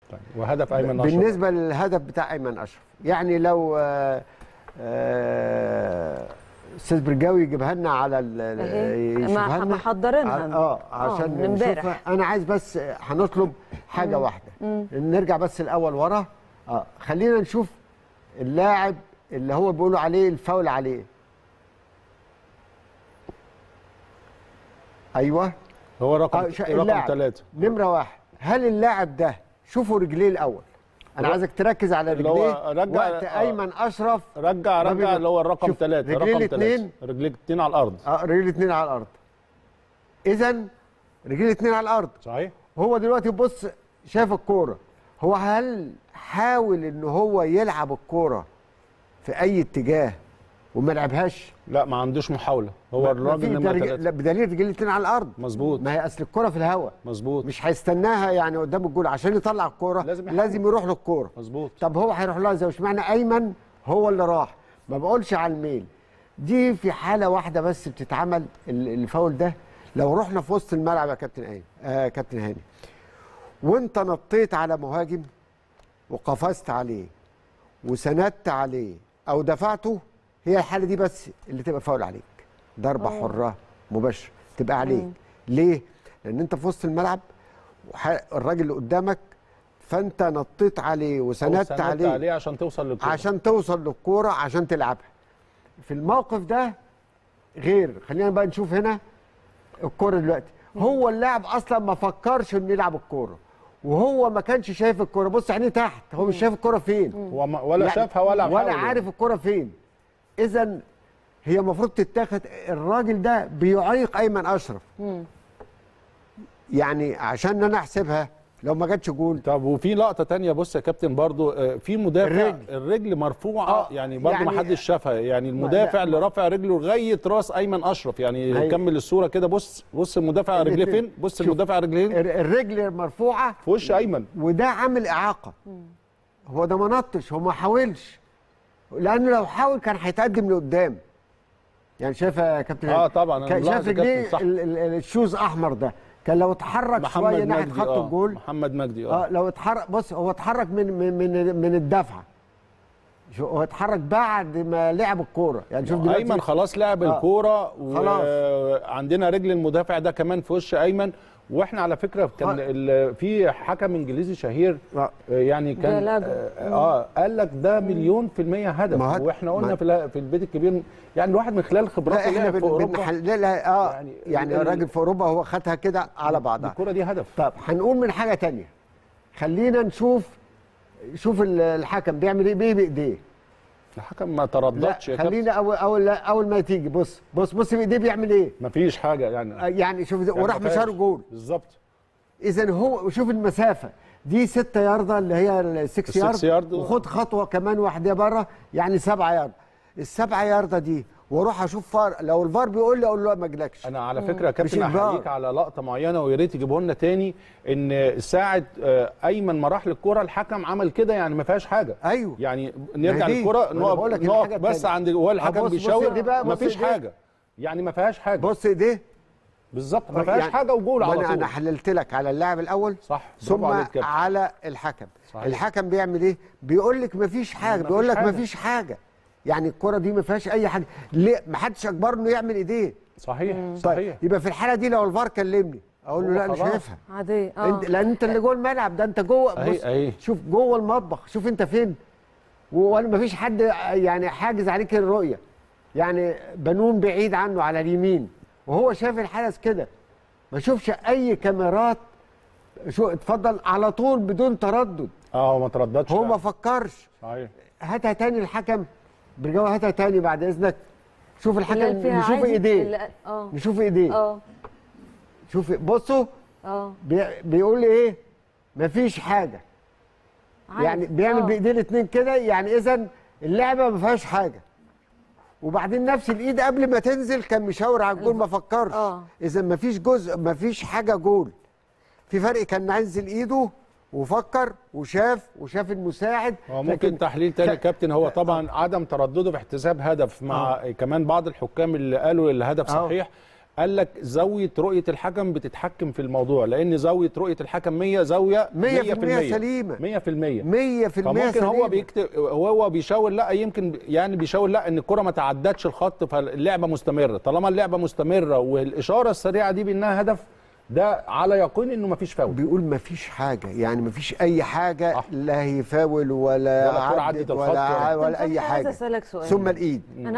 طيب وهدف ايمن اشرف بالنسبه للهدف بتاع ايمن اشرف يعني لو آه، آه، استاذ برجاوي يجيبها لنا على ال- ال- أهي. يشوفها ما- لنا. محضرينها. اه عشان من امبارح. نشوفها انا عايز بس هنطلب حاجه واحده نرجع بس الاول ورا اه خلينا نشوف اللاعب اللي هو بيقولوا عليه الفاول عليه ايوه هو رقم آه، شا- رقم اللاعب. ثلاثة نمره واحد هل اللاعب ده شوفوا رجليه الاول انا هو- عايزك تركز على اللي هو رجليه رجع- وقت آه. ايمن اشرف رجع ما رجع بيبقى- اللي هو الرقم شوف، ثلاثة رجليه رقم الاتنين. ثلاثة رجليه الاثنين على الارض اه رجليه الاثنين على الارض اذا رجليه الاثنين على الارض صحيح هو دلوقتي بص شاف الكوره هو هل حاول ان هو يلعب الكوره في اي اتجاه وما لعبهاش لا ما عندوش محاوله هو ما- الراجل ما في- نمرة ده رج- ثلاثة لا، بدليل رجليه الاثنين على الارض مظبوط ما هي اصل الكوره في الهواء مظبوط مش هيستناها يعني قدام الجول عشان يطلع الكوره لازم يحاول. لازم يروح للكوره مظبوط طب هو هيروح لها ازاي اشمعنى ايمن هو اللي راح ما بقولش على الميل دي في حاله واحده بس بتتعمل ال- الفاول ده لو رحنا في وسط الملعب يا كابتن ايمن آه كابتن هاني وانت نطيت على مهاجم وقفزت عليه وسندت عليه او دفعته هي الحاله دي بس اللي تبقى فاول عليك ضربه أوه. حره مباشره تبقى عليك مم. ليه لان انت في وسط الملعب وح- الراجل اللي قدامك فانت نطيت عليه وسندت سندت عليه, عليه عشان توصل للكوره عشان توصل للكوره عشان تلعبها في الموقف ده غير خلينا بقى نشوف هنا الكوره دلوقتي هو اللاعب اصلا ما فكرش انه يلعب الكوره وهو ما كانش شايف الكوره بص عينيه تحت هو مش شايف الكوره فين هو ما- ولا يعني شافها ولا ولا حاول. عارف الكوره فين اذا هي المفروض تتاخد الراجل ده بيعيق ايمن اشرف يعني عشان انا احسبها لو ما جاتش جول طب وفي لقطه تانية بص يا كابتن برضو آه، في مدافع الرجل. الرجل مرفوعه آه، يعني برضو يعني- ما حدش شافها يعني المدافع لا. اللي رافع رجله لغايه راس ايمن اشرف يعني هي- كمل الصوره كده بص بص المدافع رجليه الاتنين. فين بص شوف. المدافع رجليه فين الر- الرجل مرفوعه في وش ايمن وده عامل اعاقه هو ده ما نطش هو ما حاولش لانه لو حاول كان هيتقدم لقدام يعني شايف يا كابتن آه هاني؟ طبعا، أنا كان ملاحظ شايف يا كابتن، رجليه صح. ال- ال- ال- الشوز احمر ده كان لو اتحرك شويه محمد ناحيه مجدي خط آه الجول محمد مجدي اه اه لو اتحرك بص هو اتحرك من من من, من الدفعه شو هو اتحرك بعد ما لعب الكوره يعني شوف دلوقتي ايمن خلاص لعب آه. الكوره خلاص. وعندنا رجل المدافع ده كمان في وش ايمن واحنا على فكره كان خ- ال- في حكم انجليزي شهير آه. آه، يعني كان جلاجو. اه آه، قال لك ده مليون في المية هدف ما هد- واحنا قلنا ما- في ال- في البيت الكبير يعني الواحد من خلال خبراته لا احنا لعب في بن اوروبا بنحل لا لا اه يعني يعني, يعني ال- الراجل في اوروبا هو خدها كده على بعضها الكوره دي هدف طب هنقول من حاجه تانية خلينا نشوف شوف ال- الحكم بيعمل ايه بيه بايديه الحكم ما لا ترددش يا كابتن خلينا اول اول اول ما تيجي بص بص بص بايديه بيعمل ايه مفيش حاجه يعني آه، يعني شوف ده يعني وراح ما فيهاش. مشار جول بالظبط اذا هو شوف المسافه دي 6 ياردة اللي هي السكس السكس يارد يارد. وخد خطوه كمان واحده بره يعني 7 يارد السبعة ياردة دي واروح اشوف فار لو الفار بيقول لي اقول له لا ما اجلكش انا على فكره يا مش كابتن إجبار. احييك على لقطه معينه ويا ريت تجيبه لنا تاني ان ساعه آه، ايمن ما راح للكوره الحكم عمل كده يعني ما فيهاش حاجه ايوه يعني نرجع ما دي. للكوره ما أنا نقف بقول لك نقف الحاجة بس التانية. عند وهو الحكم بص- بص بيشاور دي بقى، ما بص فيش دي. حاجه يعني ما فيهاش حاجه بص ايديه بالظبط ما فيهاش حاجه وجول على وانا طول انا حللت لك على اللاعب الاول صح ثم برافو عليك كابتن. على الحكم صحيح. الحكم بيعمل ايه بيقول لك مفيش حاجه مفيش بيقول لك حاجة. مفيش حاجه يعني الكره دي ما فيهاش اي حاجه ليه ما حدش اجبره انه يعمل ايديه صحيح طيب صحيح يبقى في الحاله دي لو الفار كلمني اقول له هو لا انا خلاص. شايفها عادية اه انت لان انت اللي جوه الملعب ده انت جوه أهي- بص أهي. شوف جوه المطبخ شوف انت فين وانا مفيش حد يعني حاجز عليك الرؤيه يعني بنون بعيد عنه على اليمين وهو شايف الحدث كده ما شوفش اي كاميرات شو اتفضل على طول بدون تردد اه هو ما ترددش هو ما فعلا. فكرش صحيح هاتها تاني الحكم برجاوة هاتها تاني بعد اذنك شوف الحكم اللي فيها نشوف عادي ايديه اللي- اه نشوف ايديه اه شوف بصوا اه بي- بيقول لي ايه مفيش حاجه عادي. يعني بيعمل آه. بايديه الاثنين كده يعني اذا اللعبه ما فيهاش حاجه وبعدين نفس الايد قبل ما تنزل كان مشاور على الجول ما فكرش آه. اذا ما فيش جزء ما فيش حاجه جول في فرق كان نزل ايده وفكر وشاف وشاف المساعد هو ممكن لكن تحليل تاني يا ك- كابتن هو طبعا عدم تردده في احتساب هدف مع كمان بعض الحكام اللي قالوا الهدف آه. صحيح قال لك زاويه رؤيه الحكم بتتحكم في الموضوع لان زاويه رؤيه الحكم 100 زاويه 100% سليمة. 100% 100% فممكن سليمة. هو بيكتب هو بيشاور لا يمكن يعني بيشاور لا ان الكره ما تعدتش الخط فاللعبه مستمره طالما اللعبه مستمره والاشاره السريعه دي بانها هدف ده على يقين انه ما فيش فاول بيقول ما فيش حاجه يعني ما فيش اي حاجه صح. لا هيفاول ولا ولا الكرة عدت عدت الخط ولا, ولا- ولا اي عايز حاجه اسالك سؤال ثم الايد انا